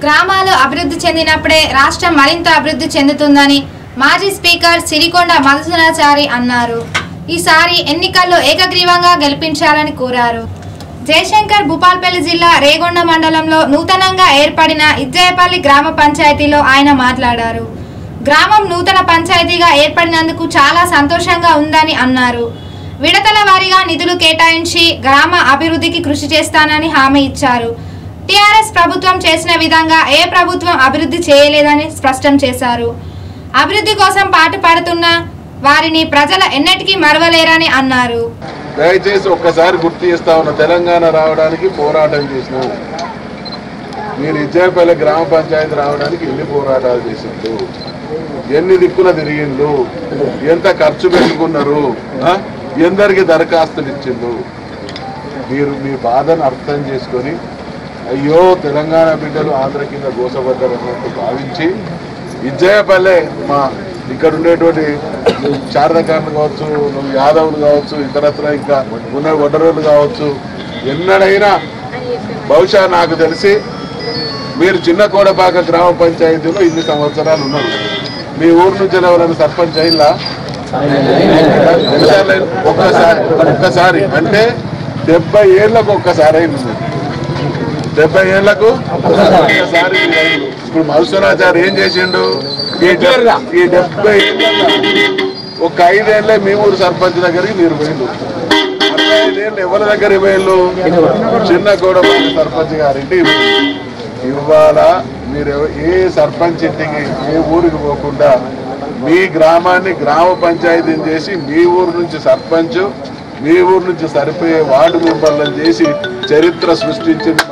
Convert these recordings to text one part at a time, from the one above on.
గ్రామాలు అభివృద్ధి చెందినప్పుడే రాష్ట్రం మరింత అభివృద్ధి చెందుతుందని మాజీ స్పీకర్ సిరికొండ మధుసూనాచారి అన్నారు ఈసారి ఎన్నికల్లో ఏకగ్రీవంగా గెలిపించాలని కోరారు జయశంకర్ భూపాల్పల్లి జిల్లా రేగొండ మండలంలో నూతనంగా ఏర్పడిన ఇజ్జయపల్లి గ్రామ పంచాయతీలో ఆయన మాట్లాడారు గ్రామం నూతన పంచాయతీగా ఏర్పడినందుకు చాలా సంతోషంగా ఉందని అన్నారు విడతల వారీగా నిధులు కేటాయించి గ్రామ అభివృద్ధికి కృషి చేస్తానని హామీ ఇచ్చారు టీఆర్ఎస్ ప్రభుత్వం చేసిన విధంగా ఏ ప్రభుత్వం అభివృద్ధి చేయలేదని స్పష్టం చేశారు అభివృద్ధి కోసం పాటుపడుతున్న వారిని ప్రజల ఎన్నటికీ మరవలేరని అన్నారు దయచేసి ఒక్కసారి గుర్తు చేస్తా ఉన్న తెలంగాణ రావడానికి పోరాటం చేసినాం మీరు ఇజ్జాపల్లి గ్రామ పంచాయతీ రావడానికి ఎన్ని పోరాటాలు చేసిండు ఎన్ని దిక్కున తిరిగిండు ఎంత ఖర్చు పెట్టుకున్నారు ఆ? ఎందరికి దరఖాస్తులు ఇచ్చిండు మీరు మీ బాధను అర్థం చేసుకొని అయ్యో తెలంగాణ బిడ్డలు ఆంధ్ర కింద గోసపడ్డారు అన్నట్టు భావించి ఇజ్జయపల్లె మా ఇక్కడ ఉండేటువంటి శారదకాండ్లు కావచ్చు నువ్వు యాదవులు కావచ్చు ఇతరత్ర ఇంకా ఉన్న వడ్డరోళ్ళు కావచ్చు ఎన్నడైనా బహుశా నాకు తెలిసి మీరు చిన్న కోడపాక గ్రామ పంచాయతీలో ఇన్ని సంవత్సరాలు ఉన్నారు మీ ఊరు నుంచి ఎవరైనా సర్పంచ్ అయిందా ఎన్నిసార్లు అయింది? ఒక్కసారి ఒక్కసారి అంటే డెబ్బై ఏళ్ళకు ఒక్కసారి అయింది మీరు. డెబ్బై ఏళ్లకు ఒక్కసారి మీరు అయింది. ఇప్పుడు మధుసూరాచారి ఏం చేసిండు ఈ డె- ఈ డెబ్బై ఏళ్ళ ఒక ఐదేళ్లే మీ ఊరు సర్పంచ్ దగ్గరికి మీరు పోయిండు అరవై ఐదేళ్ళు ఎవరి దగ్గర పోయిండు చిన్న గౌడపాక సర్పంచ్ గారింటికి పోయిండు. ఇవాళ మీరు ఎవ- ఏ సర్పంచ్ ఇంటికి ఏ ఊరికి పోకుండా మీ గ్రామాన్ని గ్రామ పంచాయతీని చేసి మీ ఊరు నుంచి సర్పంచ్ మీ ఊరు నుంచి సరిపోయే వార్డు మెంబర్లను చేసి చరిత్ర సృష్టించింది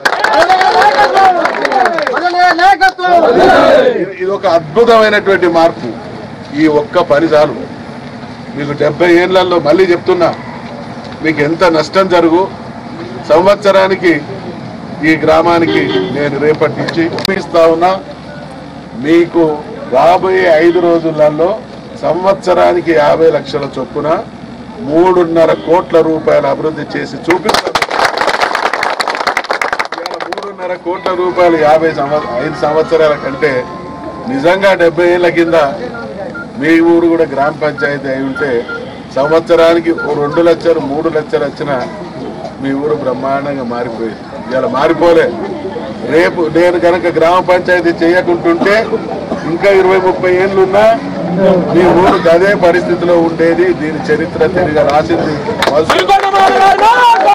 ఇది- ఇది ఒక అద్భుతమైనటువంటి మార్పు ఈ ఒక్క పని చాలు మీకు డెబ్బై ఏళ్లలో మళ్ళీ చెప్తున్నా మీకు ఎంత నష్టం జరుగు సంవత్సరానికి ఈ గ్రామానికి నేను రేపటి నుంచి ఇస్తా ఉన్నా మీకు రాబోయే ఐదు రోజులలో సంవత్సరానికి యాభై లక్షల చొప్పున మూడున్నర కోట్ల రూపాయల అభివృద్ధి చేసి చూపిస్తాను ఇవాళ మూడున్నర కోట్ల రూపాయలు యాభై సంవత్సర ఐదు సంవత్సరాల కంటే నిజంగా డెబ్బై ఏళ్ళ కింద మీ ఊరు కూడా గ్రామ పంచాయతీ అయి ఉంటే సంవత్సరానికి ఓ రెండు లక్షలు మూడు లక్షలు వచ్చిన మీ ఊరు బ్రహ్మాండంగా మారిపోయింది ఇవాళ మారిపోలే రేపు నేను కనుక గ్రామ పంచాయతీ చేయకుంటుంటే ఇంకా ఇరవై ముప్పై ఏళ్ళున్నా మీ ఊరు అదే పరిస్థితిలో ఉండేది దీని చరిత్ర తిరిగి రాసింది మధుసూదన్